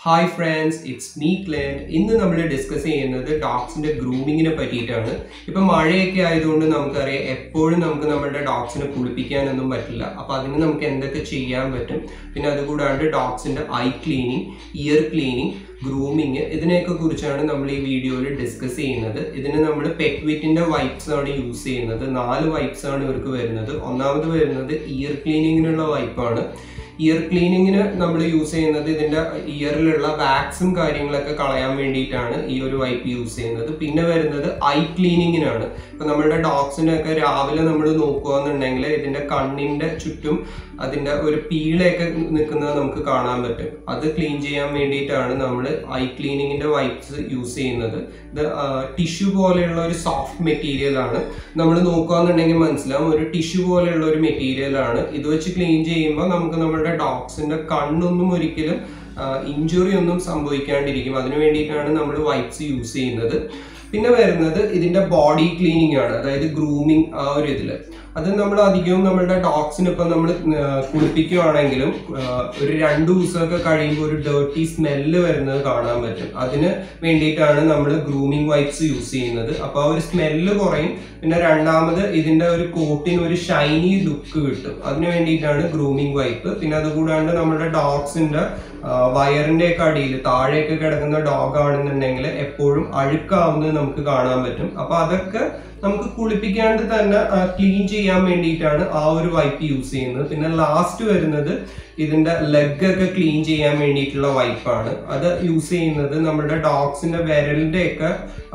hi friends it's me Clend ഇന്ന് നമ്മൾ discuss ചെയ്യുന്നത് ഡോഗ്സിന്റെ ഗ്രൂമിങ്ങിനെ പറ്റിയിട്ടാണ് ഇപ്പൊ മഴയൊക്കെ ആയതുകൊണ്ട് നമുക്കറിയാം എപ്പോഴും നമുക്ക് നമ്മുടെ ഡോഗ്സിനെ കുളിപ്പിക്കാനൊന്നും പറ്റില്ല അപ്പൊ അതിന് നമുക്ക് എന്തൊക്കെ ചെയ്യാൻ പറ്റും പിന്നെ അതുകൂടാണ്ട് ഡോഗ്സിന്റെ eye cleaning ear cleaning grooming ഇതിനെയൊക്കെ കുറിച്ചാണ് നമ്മൾ ഈ വീഡിയോയിൽ ഡിസ്കസ് ചെയ്യുന്നത് ഇതിന് നമ്മൾ പെറ്റ്വിറ്റിന്റെ വൈപ്സ് ആണ് യൂസ് ചെയ്യുന്നത് നാല് വൈപ്സ് ആണ് ഇവർക്ക് വരുന്നത് ഒന്നാമത് വരുന്നത് ഇയർ ക്ലീനിങ്ങിനുള്ള വൈപ്പാണ് ഇയർ ക്ലീനിങ്ങിന് നമ്മൾ യൂസ് ചെയ്യുന്നത് ഇതിന്റെ ഇയറിലുള്ള വാക്സും കാര്യങ്ങളൊക്കെ കളയാൻ വേണ്ടിയിട്ടാണ് ഈ ഒരു വൈപ്പ് യൂസ് ചെയ്യുന്നത് പിന്നെ വരുന്നത് ഐ ക്ലീനിങ്ങിനാണ് ഇപ്പൊ നമ്മളുടെ ഡോഗ്സിനൊക്കെ രാവിലെ നമ്മൾ നോക്കുകയെന്നുണ്ടെങ്കിൽ ഇതിന്റെ കണ്ണിന്റെ ചുറ്റും അതിന്റെ ഒരു പീളയൊക്കെ നിൽക്കുന്നത് നമുക്ക് കാണാൻ പറ്റും അത് ക്ലീൻ ചെയ്യാൻ വേണ്ടിയിട്ടാണ് നമ്മൾ ഐ ക്ലീനിങ്ങിന്റെ വൈപ്സ് യൂസ് ചെയ്യുന്നത് ഇത് ടിഷ്യൂ പോലെയുള്ള ഒരു സോഫ്റ്റ് മെറ്റീരിയൽ ആണ് നമ്മൾ നോക്കുകയെന്നുണ്ടെങ്കിൽ മനസ്സിലാവും ഒരു ടിഷ്യൂ പോലെയുള്ള ഒരു മെറ്റീരിയൽ ആണ് ഇത് വെച്ച് ക്ലീൻ ചെയ്യുമ്പോൾ നമുക്ക് നമ്മുടെ ഡോഗ്സിന്റെ കണ്ണൊന്നും ഒരിക്കലും ഇഞ്ചുറി ഒന്നും സംഭവിക്കാണ്ടിരിക്കും അതിനു വേണ്ടിയിട്ടാണ് നമ്മൾ വൈപ്സ് യൂസ് ചെയ്യുന്നത് പിന്നെ വരുന്നത് ഇതിന്റെ ബോഡി ക്ലീനിങ് ആണ് അതായത് ഗ്രൂമിങ് ആ ഒരു ഇതില് അത് നമ്മൾ അധികവും നമ്മളുടെ ഡോഗ്സിന് ഇപ്പം നമ്മൾ കുളിപ്പിക്കുകയാണെങ്കിലും ഒരു രണ്ട് ദിവസമൊക്കെ കഴിയുമ്പോൾ ഒരു ഡേർട്ടി സ്മെല്ല് വരുന്നത് കാണാൻ പറ്റും അതിന് വേണ്ടിയിട്ടാണ് നമ്മൾ ഗ്രൂമിങ് വൈപ്സ് യൂസ് ചെയ്യുന്നത് അപ്പോൾ ആ ഒരു സ്മെല്ല് കുറയും പിന്നെ രണ്ടാമത് ഇതിന്റെ ഒരു കോട്ടിന് ഒരു ഷൈനി ലുക്ക് കിട്ടും അതിന് വേണ്ടിയിട്ടാണ് ഗ്രൂമിങ് വൈപ്പ് പിന്നെ അതുകൂടാണ്ട് നമ്മുടെ ഡോഗ്സിന്റെ വയറിന്റെ ഒക്കെ അടിയിൽ താഴെയൊക്കെ കിടക്കുന്ന ഡോഗ് ആണെന്നുണ്ടെങ്കിൽ എപ്പോഴും അഴുക്കാവുന്നത് നമുക്ക് കാണാൻ പറ്റും അപ്പൊ അതൊക്കെ നമുക്ക് കുളിപ്പിക്കാണ്ട് തന്നെ ക്ലീൻ ചെയ്യാൻ വേണ്ടിയിട്ടാണ് ആ ഒരു വൈപ്പ് യൂസ് ചെയ്യുന്നത് പിന്നെ ലാസ്റ്റ് വരുന്നത് ഇതിന്റെ ലെഗ് ഒക്കെ ക്ലീൻ ചെയ്യാൻ വേണ്ടിയിട്ടുള്ള വൈപ്പാണ് അത് യൂസ് ചെയ്യുന്നത് നമ്മുടെ ഡോഗ്സിന്റെ വിരലിന്റെ ഒക്കെ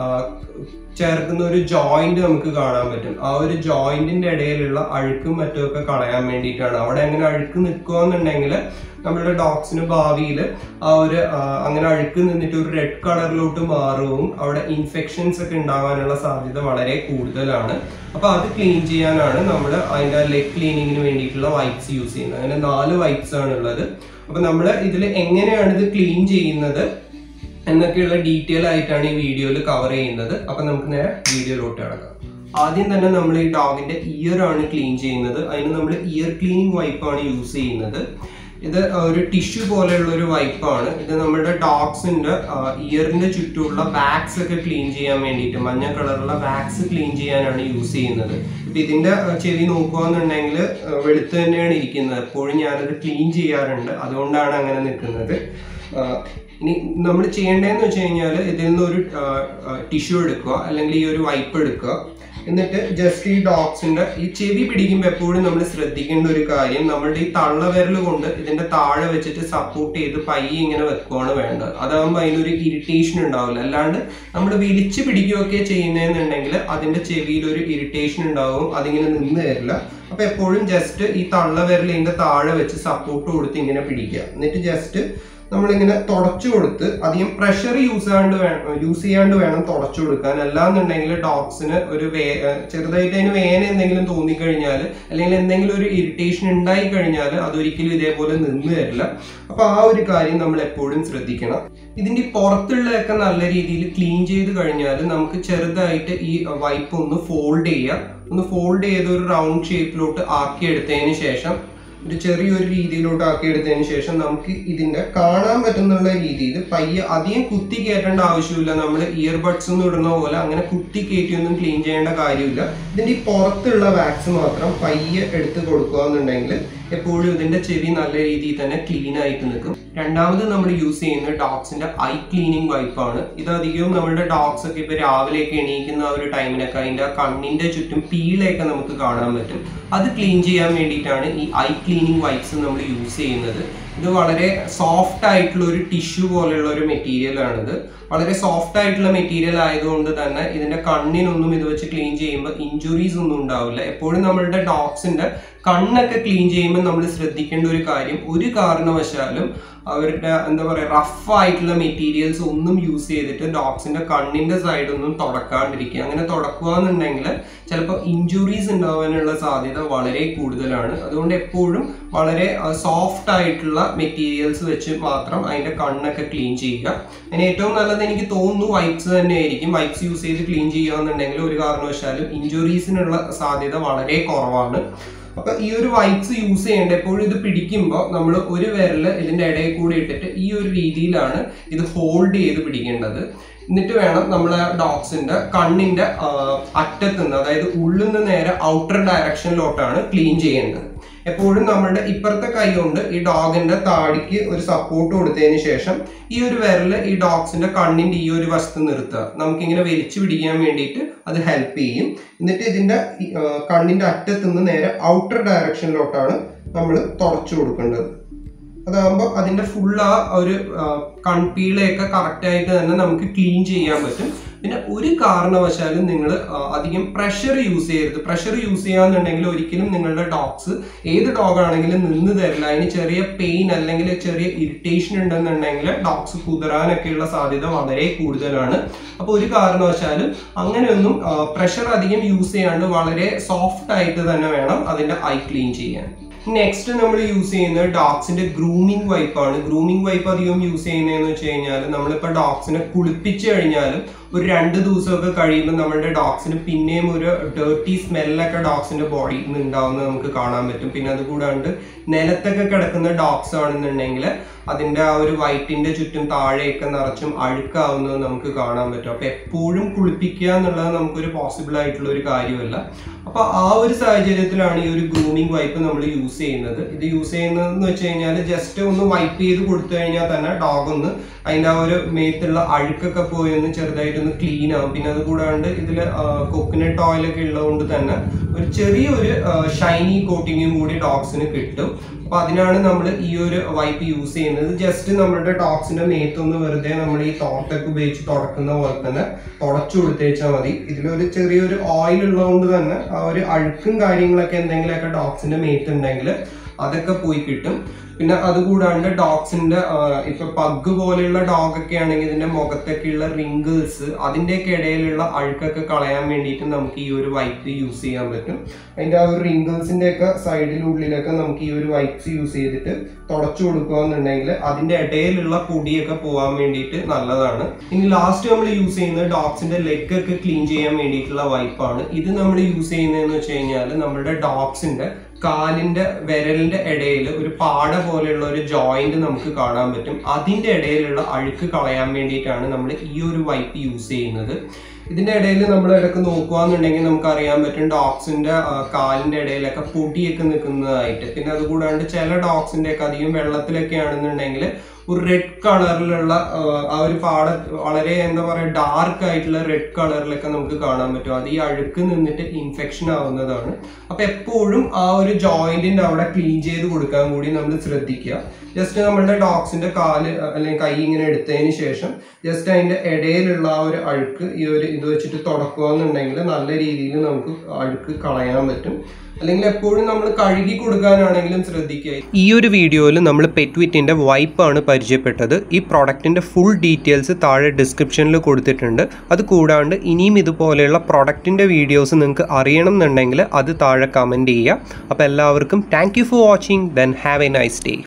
ചേർക്കുന്ന ഒരു ജോയിന്റ് നമുക്ക് കാണാൻ പറ്റും ആ ഒരു ജോയിന്റിന്റെ ഇടയിലുള്ള അഴുക്കും മറ്റുമൊക്കെ കളയാൻ വേണ്ടിയിട്ടാണ് അവിടെ അങ്ങനെ അഴുക്ക് നിൽക്കുകയെന്നുണ്ടെങ്കിൽ നമ്മുടെ ഡോഗ്സിന് ഭാവിയിൽ ആ ഒരു അങ്ങനെ അഴുക്ക് നിന്നിട്ട് ഒരു റെഡ് കളറിലോട്ട് മാറുകയും അവിടെ ഇൻഫെക്ഷൻസ് ഒക്കെ ഉണ്ടാകാനുള്ള സാധ്യത വളരെ കൂടുതലാണ് അപ്പൊ അത് ക്ലീൻ ചെയ്യാനാണ് നമ്മൾ അതിന്റെ ലെഗ് ക്ലീനിങ്ങിന് വേണ്ടിയിട്ടുള്ള വൈപ്സ് യൂസ് ചെയ്യുന്നത് അങ്ങനെ നാല് വൈപ്സ് ആണ് ഉള്ളത് അപ്പൊ നമ്മൾ ഇതിൽ എങ്ങനെയാണ് ഇത് ക്ലീൻ ചെയ്യുന്നത് എന്നൊക്കെയുള്ള ഡീറ്റെയിൽ ആയിട്ടാണ് ഈ വീഡിയോയിൽ കവർ ചെയ്യുന്നത് അപ്പൊ നമുക്ക് നേരെ വീഡിയോയിലോട്ട് കിടക്കാം ആദ്യം തന്നെ നമ്മൾ ഈ ഡോഗിന്റെ ഇയർ ആണ് ക്ലീൻ ചെയ്യുന്നത് അതിന് നമ്മൾ ഇയർ ക്ലീനിങ് വൈപ്പാണ് യൂസ് ചെയ്യുന്നത് ഇത് ഒരു ടിഷ്യൂ പോലെയുള്ള ഒരു വൈപ്പാണ് ഇത് നമ്മുടെ ഡോഗ്സിന്റെ ഇയറിന്റെ ചുറ്റുമുള്ള വാക്സ് ഒക്കെ ക്ലീൻ ചെയ്യാൻ വേണ്ടിയിട്ട് മഞ്ഞ കളറുള്ള വാക്സ് ക്ലീൻ ചെയ്യാനാണ് യൂസ് ചെയ്യുന്നത് ഇപ്പൊ ഇതിന്റെ ചെവി നോക്കുകയെന്നുണ്ടെങ്കിൽ വെളുത്ത് തന്നെയാണ് ഇരിക്കുന്നത് എപ്പോഴും ഞാനത് ക്ലീൻ ചെയ്യാറുണ്ട് അതുകൊണ്ടാണ് അങ്ങനെ നിൽക്കുന്നത് ഇനി നമ്മൾ ചെയ്യേണ്ടതെന്ന് വെച്ച് കഴിഞ്ഞാൽ ഇതിൽ നിന്ന് ഒരു ടിഷ്യൂ എടുക്കുക അല്ലെങ്കിൽ ഈ ഒരു വൈപ്പ് എടുക്കുക എന്നിട്ട് ജസ്റ്റ് ഈ ഡോഗ്സിന്റെ ഈ ചെവി പിടിക്കുമ്പോൾ എപ്പോഴും നമ്മൾ ശ്രദ്ധിക്കേണ്ട ഒരു കാര്യം നമ്മളുടെ ഈ തള്ളവിരൽ കൊണ്ട് ഇതിന്റെ താഴെ വെച്ചിട്ട് സപ്പോർട്ട് ചെയ്ത് പയ്യെ ഇങ്ങനെ വെക്കുകയാണ് വേണ്ടത് അതാകുമ്പോൾ അതിനൊരു ഇറിറ്റേഷൻ ഉണ്ടാവില്ല അല്ലാണ്ട് നമ്മൾ വിളിച്ച് പിടിക്കുകയൊക്കെ ചെയ്യുന്നതെന്നുണ്ടെങ്കിൽ അതിന്റെ ചെവിയിൽ ഒരു ഇറിറ്റേഷൻ ഉണ്ടാവും അതിങ്ങനെ നിന്ന് തരില്ല അപ്പൊ എപ്പോഴും ജസ്റ്റ് ഈ തള്ളവിരൽ ഇതിന്റെ താഴെ വെച്ച് സപ്പോർട്ട് കൊടുത്ത് ഇങ്ങനെ പിടിക്കുക എന്നിട്ട് ജസ്റ്റ് നമ്മളിങ്ങനെ തുടച്ചു കൊടുത്ത് അധികം പ്രഷർ യൂസ് ചെയ്യാണ്ട് വേണം യൂസ് ചെയ്യാണ്ട് വേണം തുടച്ചു കൊടുക്കാൻ അല്ലാന്നുണ്ടെങ്കിൽ ഡോഗ്സിന് ഒരു വേ ചെറുതായിട്ട് അതിന് വേന എന്തെങ്കിലും തോന്നിക്കഴിഞ്ഞാൽ അല്ലെങ്കിൽ എന്തെങ്കിലും ഒരു ഇറിറ്റേഷൻ ഉണ്ടായി കഴിഞ്ഞാൽ അതൊരിക്കലും ഇതേപോലെ നിന്ന് തരില്ല അപ്പൊ ആ ഒരു കാര്യം നമ്മൾ എപ്പോഴും ശ്രദ്ധിക്കണം ഇതിന്റെ പുറത്തുള്ളതൊക്കെ നല്ല രീതിയിൽ ക്ലീൻ ചെയ്ത് കഴിഞ്ഞാൽ നമുക്ക് ചെറുതായിട്ട് ഈ വൈപ്പ് ഒന്ന് ഫോൾഡ് ചെയ്യാം ഒന്ന് ഫോൾഡ് ചെയ്ത് ഒരു റൗണ്ട് ഷേപ്പിലോട്ട് ആക്കി എടുത്തതിന് ശേഷം ഒരു ചെറിയൊരു രീതിയിലോട്ട് ആക്കി എടുത്തതിന് ശേഷം നമുക്ക് ഇതിന്റെ കാണാൻ പറ്റുന്നുള്ള രീതിയിൽ പയ്യെ അധികം കുത്തി കയറ്റേണ്ട ആവശ്യമില്ല നമ്മൾ ഇയർബഡ്സ് ഒന്നും ഇടുന്ന പോലെ അങ്ങനെ കുത്തി കയറ്റിയൊന്നും ക്ലീൻ ചെയ്യേണ്ട കാര്യമില്ല ഇതിന്റെ ഈ പുറത്തുള്ള വാക്സ് മാത്രം പയ്യെ എടുത്ത് കൊടുക്കുക എന്നുണ്ടെങ്കിൽ എപ്പോഴും ഇതിന്റെ ചെവി നല്ല രീതിയിൽ തന്നെ ക്ലീൻ ആയിട്ട് നിൽക്കും രണ്ടാമത് നമ്മൾ യൂസ് ചെയ്യുന്ന ഡോഗ്സിന്റെ ഐ ക്ലീനിങ് വൈപ്പാണ് ഇത് അധികവും നമ്മുടെ ഡോഗ്സ് ഒക്കെ ഇപ്പൊ രാവിലെയൊക്കെ എണീക്കുന്ന ആ ഒരു ടൈമിനൊക്കെ അതിന്റെ കണ്ണിന്റെ ചുറ്റും പീളയൊക്കെ നമുക്ക് കാണാൻ പറ്റും അത് ക്ലീൻ ചെയ്യാൻ വേണ്ടിയിട്ടാണ് ഈ ഐ ക്ലീനിങ് വൈപ്സ് നമ്മൾ യൂസ് ചെയ്യുന്നത് ഇത് വളരെ സോഫ്റ്റ് ആയിട്ടുള്ള ഒരു ടിഷ്യൂ പോലെയുള്ള ഒരു മെറ്റീരിയൽ ആണിത് വളരെ സോഫ്റ്റ് ആയിട്ടുള്ള മെറ്റീരിയൽ ആയതുകൊണ്ട് തന്നെ ഇതിന്റെ കണ്ണിനൊന്നും ഇത് വെച്ച് ക്ലീൻ ചെയ്യുമ്പോൾ ഇഞ്ചുറീസ് ഒന്നും ഉണ്ടാവില്ല എപ്പോഴും നമ്മളുടെ ഡോഗ്സിന്റെ കണ്ണൊക്കെ ക്ലീൻ ചെയ്യുമ്പോൾ നമ്മൾ ശ്രദ്ധിക്കേണ്ട ഒരു കാര്യം ഒരു കാരണവശാലും അവരുടെ എന്താ പറയുക റഫ് ആയിട്ടുള്ള മെറ്റീരിയൽസ് ഒന്നും യൂസ് ചെയ്തിട്ട് ഡോഗ്സിന്റെ കണ്ണിന്റെ സൈഡ് ഒന്നും തുടക്കാണ്ടിരിക്കുക അങ്ങനെ തുടക്കുകയെന്നുണ്ടെങ്കിൽ ചിലപ്പോൾ ഇഞ്ചുറീസ് ഉണ്ടാവാനുള്ള സാധ്യത വളരെ കൂടുതലാണ് അതുകൊണ്ട് എപ്പോഴും വളരെ സോഫ്റ്റ് ആയിട്ടുള്ള മെറ്റീരിയൽസ് വെച്ച് മാത്രം അതിന്റെ കണ്ണൊക്കെ ക്ലീൻ ചെയ്യുക അതിന് ഏറ്റവും നല്ലത് എനിക്ക് തോന്നുന്നു വൈപ്സ് തന്നെയായിരിക്കും വൈപ്സ് യൂസ് ചെയ്ത് ക്ലീൻ ചെയ്യുകയെന്നുണ്ടെങ്കിൽ ഒരു കാരണവശാലും ഇഞ്ചുറീസിനുള്ള സാധ്യത വളരെ കുറവാണ് അപ്പൊ ഈ ഒരു വൈപ്സ് യൂസ് ചെയ്യേണ്ട എപ്പോഴും ഇത് പിടിക്കുമ്പോൾ നമ്മൾ ഒരു വിരല് ഇതിന്റെ ഇടയിൽ കൂടി ഇട്ടിട്ട് ഈ ഒരു രീതിയിലാണ് ഇത് ഹോൾഡ് ചെയ്ത് പിടിക്കേണ്ടത് എന്നിട്ട് വേണം നമ്മളെ ഡോഗ്സിന്റെ കണ്ണിന്റെ ആ, അറ്റത്ത് നിന്ന് അതായത് ഉള്ളിൽ നിന്ന് നേരെ ഔട്ടർ ഡയറക്ഷനിലോട്ടാണ് ക്ലീൻ ചെയ്യേണ്ടത് എപ്പോഴും നമ്മുടെ ഇപ്പുറത്തെ കൈ കൊണ്ട് ഈ ഡോഗിന്റെ താടിക്ക് ഒരു സപ്പോർട്ട് കൊടുത്തതിന് ശേഷം ഈ ഒരു വിരല് ഈ ഡോഗ്സിന്റെ കണ്ണിന്റെ ഈ ഒരു വശത്ത് നിർത്തുക നമുക്കിങ്ങനെ വലിച്ചു പിടിക്കാൻ വേണ്ടിയിട്ട് അത് ഹെൽപ്പ് ചെയ്യും എന്നിട്ട് ഇതിന്റെ ഈ, ആ, കണ്ണിന്റെ അറ്റത്ത് നിന്ന് നേരെ ഔട്ടർ ഡയറക്ഷനിലോട്ടാണ് നമ്മൾ തുടച്ചു കൊടുക്കേണ്ടത് അതാകുമ്പോൾ അതിന്റെ ഫുൾ ആ ഒരു ആ, കൺപീളയൊക്കെ കറക്റ്റ് ആയിട്ട് തന്നെ നമുക്ക് ക്ലീൻ ചെയ്യാൻ പറ്റും പിന്നെ ഒരു കാരണവശാലും നിങ്ങൾ അധികം പ്രഷർ യൂസ് ചെയ്യരുത് പ്രഷർ യൂസ് ചെയ്യാന്നുണ്ടെങ്കിൽ ഒരിക്കലും നിങ്ങളുടെ ഡോഗ്സ് ഏത് ഡോഗ് ആണെങ്കിലും നിന്ന് തരില്ല അതിന് ചെറിയ പെയിൻ അല്ലെങ്കിൽ ചെറിയ ഇറിറ്റേഷൻ ഉണ്ടെന്നുണ്ടെങ്കിൽ ഡോഗ്സ് കുതിരാനൊക്കെയുള്ള സാധ്യത വളരെ കൂടുതലാണ് അപ്പോൾ ഒരു കാരണവശാലും അങ്ങനെയൊന്നും പ്രഷർ അധികം യൂസ് ചെയ്യാണ്ട് വളരെ സോഫ്റ്റ് ആയിട്ട് തന്നെ വേണം അതിന്റെ ഐ ക്ലീൻ ചെയ്യാൻ നെക്സ്റ്റ് നമ്മൾ യൂസ് ചെയ്യുന്നത് ഡോഗ്സിന്റെ ഗ്രൂമിംഗ് വൈപ്പാണ് ഗ്രൂമിംഗ് വൈപ്പ് അധികം യൂസ് ചെയ്യുന്നതെന്ന് വെച്ച് കഴിഞ്ഞാൽ നമ്മളിപ്പോൾ ഡോഗ്സിനെ കുളിപ്പിച്ച് കഴിഞ്ഞാലും ഒരു രണ്ട് ദിവസമൊക്കെ കഴിയുമ്പോൾ നമ്മുടെ ഡോഗ്സിന് പിന്നെയും ഒരു ഡേർട്ടി സ്മെല്ലൊക്കെ ഡോഗ്സിന്റെ ബോഡിയിൽ നിന്ന് ഉണ്ടാവുന്നത് നമുക്ക് കാണാൻ പറ്റും പിന്നെ അതുകൂടാണ്ട് നിലത്തൊക്കെ കിടക്കുന്ന ഡോഗ്സ് ആണെന്നുണ്ടെങ്കിൽ അതിന്റെ ആ ഒരു വൈറ്റിന്റെ ചുറ്റും താഴെയൊക്കെ നിറച്ചും അഴുക്കാവുന്നത് നമുക്ക് കാണാൻ പറ്റും അപ്പൊ എപ്പോഴും കുളിപ്പിക്കുക എന്നുള്ളത് നമുക്കൊരു പോസിബിൾ ആയിട്ടുള്ള ഒരു കാര്യമല്ല അപ്പൊ ആ ഒരു സാഹചര്യത്തിലാണ് ഈ ഒരു ഗ്രൂമിംഗ് വൈപ്പ് നമ്മൾ യൂസ് ചെയ്യുന്നത് ഇത് യൂസ് ചെയ്യുന്നതെന്ന് വെച്ച് കഴിഞ്ഞാൽ ജസ്റ്റ് ഒന്ന് വൈപ്പ് ചെയ്ത് കൊടുത്തു കഴിഞ്ഞാൽ തന്നെ ഡോഗ് ഒന്ന് അതിന്റെ ആ ഒരു മേത്തുള്ള അഴുക്കൊക്കെ പോയി ഒന്ന് ചെറുതായിട്ടൊന്ന് ക്ലീൻ ആവും പിന്നെ അത് കൂടാണ്ട് ഇതിൽ കൊക്കനട്ട് ഓയിലൊക്കെ ഉള്ളതുകൊണ്ട് തന്നെ ഒരു ചെറിയൊരു ഷൈനി കോട്ടിങ്ങും കൂടി ഡോഗ്സിന് കിട്ടും അപ്പൊ അതിനാണ് നമ്മൾ ഈ ഒരു വൈപ്പ് യൂസ് ചെയ്യുന്നത് ജസ്റ്റ് നമ്മുടെ ഡോഗ്സിന്റെ മേത്തൊന്ന് വെറുതെ നമ്മൾ ഈ തോർത്തൊക്കെ ഉപയോഗിച്ച് തുടക്കുന്ന പോലെ തന്നെ തുടച്ചു കൊടുത്തേച്ചാൽ മതി ഇതിലൊരു ചെറിയൊരു ഓയിൽ ഉള്ളതുകൊണ്ട് തന്നെ ആ ഒരു അഴുക്കും കാര്യങ്ങളൊക്കെ എന്തെങ്കിലുമൊക്കെ ഡോഗ്സിന്റെ മേത്തുണ്ടെങ്കിൽ അതൊക്കെ പോയി കിട്ടും പിന്നെ അതുകൂടാണ്ട് ഡോഗ്സിന്റെ ഇപ്പൊ പഗ് പോലെയുള്ള ഡോഗ് ഒക്കെ ആണെങ്കിൽ ഇതിന്റെ മുഖത്തൊക്കെയുള്ള റിങ്കിൾസ് അതിന്റെയൊക്കെ ഇടയിലുള്ള അഴുക്കൊക്കെ കളയാൻ വേണ്ടിയിട്ട് നമുക്ക് ഈ ഒരു വൈപ്പ് യൂസ് ചെയ്യാൻ പറ്റും അതിന്റെ ആ ഒരു റിങ്കിൾസിന്റെ ഒക്കെ സൈഡിലുള്ളിലൊക്കെ നമുക്ക് ഈ ഒരു വൈപ്സ് യൂസ് ചെയ്തിട്ട് തുടച്ചു കൊടുക്കുകയെന്നുണ്ടെങ്കിൽ അതിന്റെ ഇടയിലുള്ള പൊടിയൊക്കെ പോകാൻ വേണ്ടിയിട്ട് നല്ലതാണ് ഇനി ലാസ്റ്റ് നമ്മൾ യൂസ് ചെയ്യുന്നത് ഡോഗ്സിന്റെ ലെഗ് ഒക്കെ ക്ലീൻ ചെയ്യാൻ വേണ്ടിയിട്ടുള്ള വൈപ്പാണ് ഇത് നമ്മൾ യൂസ് ചെയ്യുന്നതെന്ന് വെച്ച് കഴിഞ്ഞാൽ നമ്മുടെ ഡോഗ്സിന്റെ കാലിന്റെ വിരലിന്റെ ഇടയിൽ ഒരു പാട പോലെയുള്ള ഒരു ജോയിന്റ് നമുക്ക് കാണാൻ പറ്റും അതിന്റെ ഇടയിലുള്ള അഴുക്ക് കളയാൻ വേണ്ടിയിട്ടാണ് നമ്മൾ ഈ ഒരു വൈപ്പ് യൂസ് ചെയ്യുന്നത് ഇതിന്റെ ഇടയിൽ നമ്മൾ ഇടയ്ക്ക് നോക്കുകയാണെന്നുണ്ടെങ്കിൽ നമുക്ക് അറിയാൻ പറ്റും ഡോഗ്സിന്റെ ആ, കാലിന്റെ ഇടയിലൊക്കെ പൊടിയൊക്കെ നിൽക്കുന്നതായിട്ട് പിന്നെ അതുകൂടാണ്ട് ചില ഡോഗ്സിന്റെ ഒക്കെ അധികം വെള്ളത്തിലൊക്കെ ആണെന്നുണ്ടെങ്കിൽ ഒരു റെഡ് കളറിലുള്ള ആ ഒരു പാട വളരെ എന്താ പറയുക ഡാർക്ക് ആയിട്ടുള്ള റെഡ് കളറിലൊക്കെ നമുക്ക് കാണാൻ പറ്റും അത് ഈ അഴുക്ക് നിന്നിട്ട് ഇൻഫെക്ഷൻ ആവുന്നതാണ് അപ്പൊ എപ്പോഴും ആ ഒരു ജോയിന്റിന്റെ അവിടെ ക്ലീൻ ചെയ്ത് കൊടുക്കാൻ കൂടി നമ്മൾ ശ്രദ്ധിക്കുക ജസ്റ്റ് നമ്മളുടെ ഡോഗ്സിന്റെ കാല് അല്ലെങ്കിൽ കൈ ഇങ്ങനെ എടുത്തതിന് ശേഷം ജസ്റ്റ് അതിന്റെ ഇടയിലുള്ള ആ ഒരു അഴുക്ക് ഈ ഒരു ഇത് വെച്ചിട്ട് തുടക്കുകയെന്നുണ്ടെങ്കിൽ നല്ല രീതിയിൽ നമുക്ക് അഴുക്ക് കളയാൻ പറ്റും അല്ലെങ്കിൽ എപ്പോഴും നമ്മൾ കഴുകി കൊടുക്കാനാണെങ്കിലും ശ്രദ്ധിക്കുക ഈ ഒരു വീഡിയോയിൽ നമ്മൾ പെറ്റ്വിറ്റിൻ്റെ വൈപ്പാണ് പരിചയപ്പെട്ടത് ഈ പ്രോഡക്റ്റിൻ്റെ ഫുൾ ഡീറ്റെയിൽസ് താഴെ ഡിസ്ക്രിപ്ഷനിൽ കൊടുത്തിട്ടുണ്ട് അത് കൂടാണ്ട് ഇനിയും ഇതുപോലെയുള്ള പ്രൊഡക്റ്റിൻ്റെ വീഡിയോസ് നിങ്ങൾക്ക് അറിയണം എന്നുണ്ടെങ്കിൽ അത് താഴെ കമൻറ്റ് ചെയ്യുക അപ്പോൾ എല്ലാവർക്കും thank you for watching then have a nice day